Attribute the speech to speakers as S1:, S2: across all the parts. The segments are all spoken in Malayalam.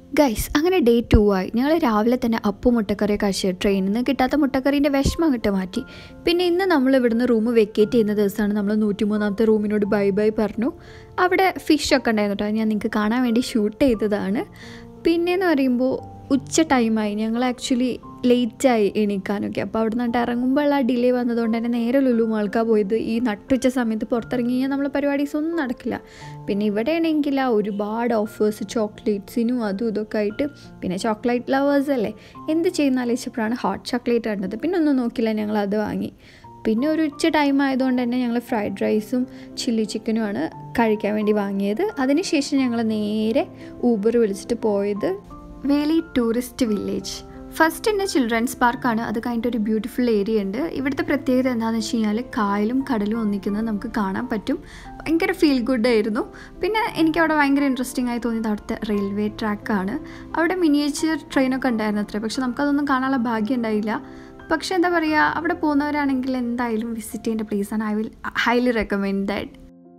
S1: ഗൈസ് അങ്ങനെ ഡേ ടു ആയി ഞങ്ങൾ രാവിലെ തന്നെ അപ്പു മുട്ടക്കറി കഴിച്ച് ട്രെയിനിൽ നിന്ന് കിട്ടാത്ത മുട്ടക്കറീൻ്റെ വിഷമം അങ്ങോട്ട് മാറ്റി പിന്നെ ഇന്ന് നമ്മൾ ഇവിടുന്ന് റൂം വെക്കേറ്റ് ചെയ്യുന്ന ദിവസമാണ് നമ്മൾ നൂറ്റിമൂന്നാമത്തെ റൂമിനോട് ബൈ ബൈ പറഞ്ഞു അവിടെ ഫിഷൊക്കെ ഉണ്ടായിരുന്നു കേട്ടോ ഞാൻ നിങ്ങൾക്ക് കാണാൻ വേണ്ടി ഷൂട്ട് ചെയ്തതാണ് പിന്നെയെന്ന് പറയുമ്പോൾ ഉച്ച ടൈമായി ഞങ്ങൾ ആക്ച്വലി ലേറ്റായി എണീക്കാനൊക്കെ അപ്പോൾ അവിടെ നിന്നിട്ട് ഇറങ്ങുമ്പോൾ ആ ഡിലേ വന്നതുകൊണ്ട് തന്നെ നേരെ ലുലു മാൾക്കാ പോയത് ഈ നട്ടുച്ച സമയത്ത് പുറത്തിറങ്ങി കഴിഞ്ഞാൽ നമ്മളെ പരിപാടീസ് ഒന്നും നടക്കില്ല പിന്നെ ഇവിടെ ആണെങ്കിൽ ആ ഒരുപാട് ഓഫേഴ്സ് ചോക്ലേറ്റ്സിനും അതും ഇതൊക്കെ ആയിട്ട് പിന്നെ ചോക്ലേറ്റ് ലവേഴ്സ് അല്ലേ എന്ത് ചെയ്യുന്ന ആലോചിച്ചപ്പോഴാണ് ഹോട്ട് ചോക്ലേറ്റ് കണ്ടത് പിന്നെ ഒന്നും നോക്കില്ല ഞങ്ങൾ അത് വാങ്ങി പിന്നെ ഒരു ഉച്ച ടൈം ആയതുകൊണ്ട് തന്നെ ഞങ്ങൾ ഫ്രൈഡ് റൈസും ചില്ലി ചിക്കനുമാണ് കഴിക്കാൻ വേണ്ടി വാങ്ങിയത് അതിനുശേഷം ഞങ്ങൾ നേരെ ഊബർ വിളിച്ചിട്ട് പോയത് വേലി ടൂറിസ്റ്റ് വില്ലേജ് ഫസ്റ്റ് തന്നെ ചിൽഡ്രൻസ് പാർക്കാണ് അത് കഴിഞ്ഞിട്ട് ഒരു ബ്യൂട്ടിഫുൾ ഏരിയ ഉണ്ട് ഇവിടുത്തെ പ്രത്യേകത എന്താണെന്ന് വെച്ച് കഴിഞ്ഞാൽ കായലും കടലും ഒന്നിക്കുന്നത് നമുക്ക് കാണാൻ പറ്റും ഭയങ്കര ഫീൽ ഗുഡ് ആയിരുന്നു പിന്നെ എനിക്ക് അവിടെ ഭയങ്കര ഇൻട്രസ്റ്റിംഗ് ആയി തോന്നിയത് അവിടുത്തെ റെയിൽവേ ട്രാക്കാണ് അവിടെ മിനിയേച്ചർ ട്രെയിനൊക്കെ ഉണ്ടായിരുന്നു അത്ര പക്ഷെ നമുക്കതൊന്നും കാണാനുള്ള ഭാഗ്യം ഉണ്ടായില്ല പക്ഷെ എന്താ പറയുക അവിടെ പോകുന്നവരാണെങ്കിൽ എന്തായാലും വിസിറ്റ് ചെയ്യേണ്ട പ്ലേസാണ് I will highly recommend that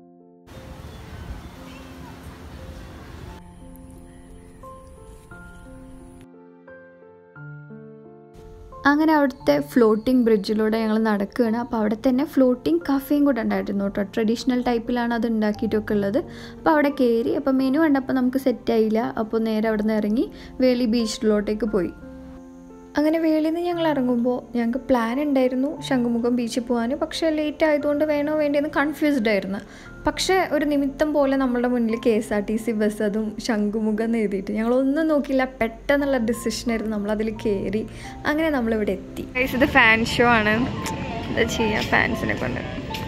S1: അങ്ങനെ അവിടുത്തെ ഫ്ലോട്ടിംഗ് ബ്രിഡ്ജിലൂടെ ഞങ്ങൾ നടക്കുകയാണ് അപ്പോൾ അവിടെ തന്നെ ഫ്ലോട്ടിംഗ് കഫേയും കൂടെ ഉണ്ടായിരുന്നു കേട്ടോ ട്രഡീഷണൽ ടൈപ്പിലാണ് അത് ഉണ്ടാക്കിയിട്ടൊക്കെ ഉള്ളത് അപ്പോൾ അവിടെ കയറി അപ്പോൾ മെനു കണ്ടപ്പോൾ നമുക്ക് സെറ്റ് ആയില്ല അപ്പോൾ നേരെ അവിടെ നിന്ന് ഇറങ്ങി വേളി ബീച്ചിലോട്ടേക്ക് പോയി അങ്ങനെ വേളിയിൽ നിന്ന് ഞങ്ങൾ ഇറങ്ങുമ്പോൾ ഞങ്ങൾക്ക് പ്ലാൻ ഉണ്ടായിരുന്നു ശംഖുമുഖം ബീച്ചിൽ പോകാൻ പക്ഷേ ലേറ്റ് ആയതുകൊണ്ട് വേണോ വേണ്ടിയെന്ന് കൺഫ്യൂസ്ഡ് ആയിരുന്നു പക്ഷേ ഒരു നിമിത്തം പോലെ നമ്മളുടെ മുന്നിൽ K S R T C bus അതും ശംഖുമുഖം എന്ന് എഴുതിയിട്ട് ഞങ്ങളൊന്നും നോക്കിയില്ല പെട്ടെന്നുള്ള ഡിസിഷനായിരുന്നു നമ്മളതിൽ കയറി അങ്ങനെ നമ്മളിവിടെ എത്തി ഇത് ഫാൻ ഷോ ആണ് എന്താ ചെയ്യുക ഫാൻസിനെ കൊണ്ട്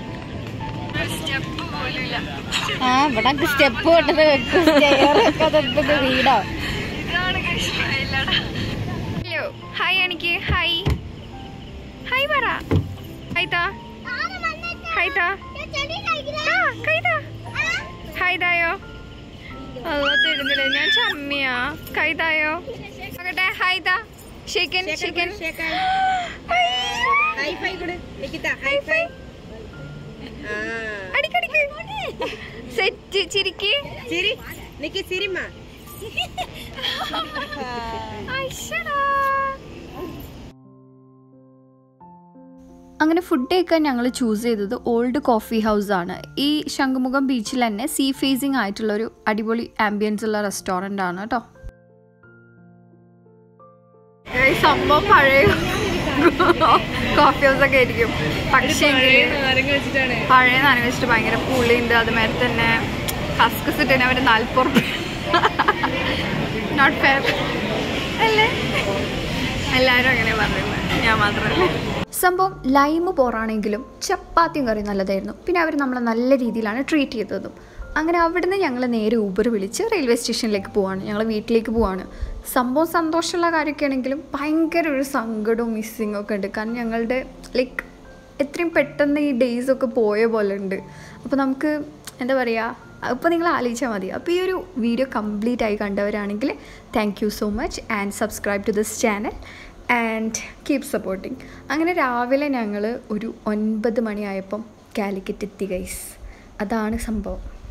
S2: ആ ഇവിടെ സ്റ്റെപ്പ് കൊണ്ടത് വെക്കും സ്റ്റെയറൊക്കെ തൊട്ടിട്ട് വീടോ
S1: ഹലോ ഹായ് എനിക്ക് ഹായ് ഹായ് പറ ഹായ് താ ഹായ് താ ആ, കൈ താ ഹായ് തായോ അല്ല തരുന്നില്ല ഞാൻ ചമ്മിയാ കൈ തായോ നോക്കട്ടെ ഹായ് താ ഷേക്കൻ ഷേക്കൻ
S3: ഹൈഫൈ കൊടു നിക്കിത ഹൈഫൈ
S1: അടിക്കടിക്ക് സെറ്റ് ചിരിക്ക്
S3: ചിരി നിക്കി ചിരിമ്മ
S1: ഐശ്വടാ. അങ്ങനെ ഫുഡ് കഴിക്കാൻ ഞങ്ങൾ ചൂസ് ചെയ്തത് ഓൾഡ് കോഫി ഹൗസ് ആണ് ഈ ശംഖുമുഖം ബീച്ചിൽ തന്നെ സീ ഫേസിങ് ആയിട്ടുള്ള ഒരു അടിപൊളി ആംബിയൻസ് ഉള്ള റെസ്റ്റോറൻ്റ് ആണ് കേട്ടോ സംഭവം പഴയ കോഫി ഹൗസ് ഒക്കെ ആയിരിക്കും പക്ഷേ പഴയ നനവ് വെച്ചിട്ട് ഭയങ്കര പുളിയുണ്ട് അതുമാതിരി തന്നെ കസ്കസ് ഇട്ടതിന് അവർ നാൽപ്പത് നോട്ട് ഫെയർ അല്ലേ എല്ലാവരും അങ്ങനെ പറയുന്നത് ഞാൻ മാത്രമല്ല സംഭവം ലൈമ് പോറാണെങ്കിലും ചപ്പാത്തിയും കറി നല്ലതായിരുന്നു പിന്നെ അവർ നമ്മളെ നല്ല രീതിയിലാണ് ട്രീറ്റ് ചെയ്തതും അങ്ങനെ അവിടുന്ന് ഞങ്ങൾ നേരെ ഊബർ വിളിച്ച് റെയിൽവേ സ്റ്റേഷനിലേക്ക് പോവാണ് ഞങ്ങൾ വീട്ടിലേക്ക് പോവാണ് സംഭവം സന്തോഷമുള്ള കാര്യമൊക്കെ ആണെങ്കിലും ഭയങ്കര ഒരു സങ്കടവും മിസ്സിങ് ഒക്കെ ഉണ്ട് കാരണം ഞങ്ങളുടെ ലൈക്ക് എത്രയും പെട്ടെന്ന് ഈ ഡേയ്സ് ഒക്കെ പോയ പോലെ ഉണ്ട് അപ്പോൾ നമുക്ക് എന്താ പറയുക അപ്പോൾ നിങ്ങൾ ആലോചിച്ചാൽ മതി അപ്പോൾ ഈ ഒരു വീഡിയോ കംപ്ലീറ്റ് ആയി കണ്ടവരാണെങ്കിൽ thank you so much and subscribe to this channel and keep supporting അങ്ങനെ രാവിലെ ഞങ്ങൾ ഒരു ഒൻപത് മണിയായപ്പം കാലിക്കറ്റ് എത്തി ഗൈസ് അതാണ് സംഭവം